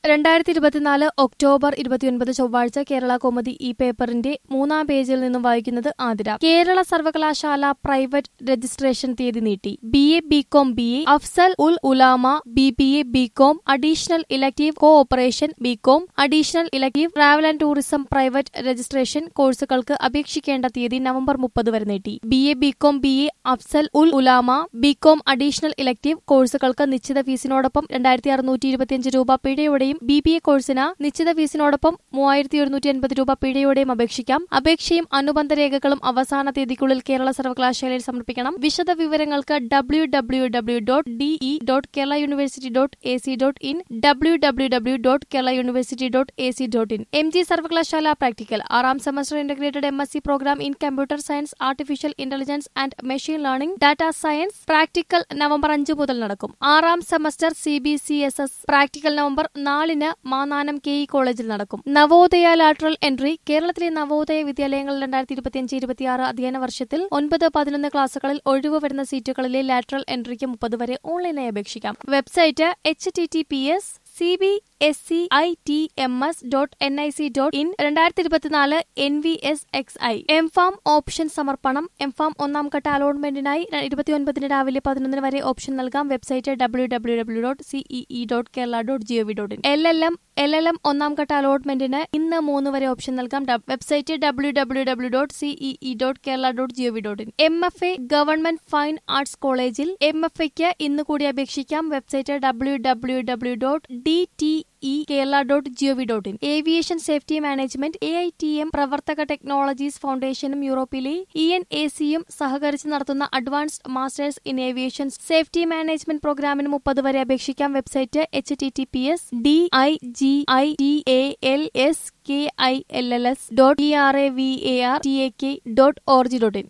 രണ്ടായിരത്തി ഇരുപത്തിനാല് ഒക്ടോബർ ഇരുപത്തിയൊൻപത് ചൊവ്വാഴ്ച കേരള കോമതി ഈ പേപ്പറിന്റെ മൂന്നാം പേജിൽ നിന്നും വായിക്കുന്നത് ആതിര കേരള സർവകലാശാല പ്രൈവറ്റ് രജിസ്ട്രേഷൻ തീയതി നീട്ടി B A BCom B A Afzal ul Ulama B B A BCom additional elective cooperation BCom additional elective travel and tourism private registration കോഴ്സുകൾക്ക് അപേക്ഷിക്കേണ്ട തീയതി നവംബർ മുപ്പത് വരെ നീട്ടി B A BCom B A Afzal ul Ulama BCom additional elective കോഴ്സുകൾക്ക് നിശ്ചിത ഫീസിനോടൊപ്പം രണ്ടായിരത്തി അറുന്നൂറ്റി ഇരുപത്തിയഞ്ച് രൂപ പിഴയോടെയും ബി ബി എ കോഴ്സിന് നിശ്ചിത ഫീസിനോടൊപ്പം മൂവായിരത്തി ഒരുന്നൂറ്റി അൻപത് രൂപ പിഴയോടെയും അപേക്ഷിക്കാം അപേക്ഷയും അനുബന്ധ രേഖകളും അവസാന തീയതിക്കുള്ളിൽ കേരള സർവകലാശാലയിൽ സമർപ്പിക്കണം വിശദ വിവരങ്ങൾക്ക് W W W dot D E dot Kerala university dot A C dot in W W W dot Kerala university dot A C dot in M G സർവകലാശാല പ്രാക്ടിക്കൽ ആറാം semester integrated M S C programme in computer science artificial intelligence and machine learning data science practical November അഞ്ച് മുതൽ നടക്കും ആറാം semester C B C S S practical November നാലിന് Mannanam K E കോളേജിൽ നടക്കും Navodaya lateral entry കേരളത്തിലെ നവോദയ വിദ്യാലയങ്ങളിൽ രണ്ടായിരത്തി ഇരുപത്തിയഞ്ച് ഇരുപത്തിയാറ് അധ്യയന വർഷത്തിൽ ഒൻപത് പതിനൊന്ന് ക്ലാസുകളിൽ ഒഴിവ് വരുന്ന സീറ്റുകളിലെ ലാറ്ററൽ എൻട്രിക്ക് മുപ്പത് വരെ ഓൺലൈനായി അപേക്ഷിക്കാം website H T T P S C B S C I T M S dot N I C dot in രണ്ടായിരത്തി ഇരുപത്തിനാല് N V S X I M pharm option സമർപ്പണം എം ഫാം ഒന്നാം ഘട്ട അലോട്ട്മെന്റിനായി ഇരുപത്തിയൊൻപതിന് രാവിലെ പതിനൊന്നിന് വരെ ഓപ്ഷൻ നൽകാം website W W W dot C E E dot Kerala dot G O V dot in L L M L L M ഒന്നാം ഘട്ട അലോട്ട്മെന്റിന് ഇന്ന് മൂന്ന് വരെ ഓപ്ഷൻ നൽകാം ഡബ്- website W W W dot C E E dot Kerala dot G O V dot in M F A government fine arts കോളേജിൽ M F എക്ക് ഇന്ന് കൂടി അപേക്ഷിക്കാം website W W W dot D T E Kerala dot G O V dot in aviation safety management A I T M Pravarthaka technologies ഫൗണ്ടേഷനും യൂറോപ്പിലെ E N A സിയും സഹകരിച്ച് നടത്തുന്ന advanced masters in aviation safety management പ്രോഗ്രാമിന് മുപ്പത് വരെ അപേക്ഷിക്കാം website H T T P S D I G I T A L S K I L L S dot E R A V A R T A K dot O G dot in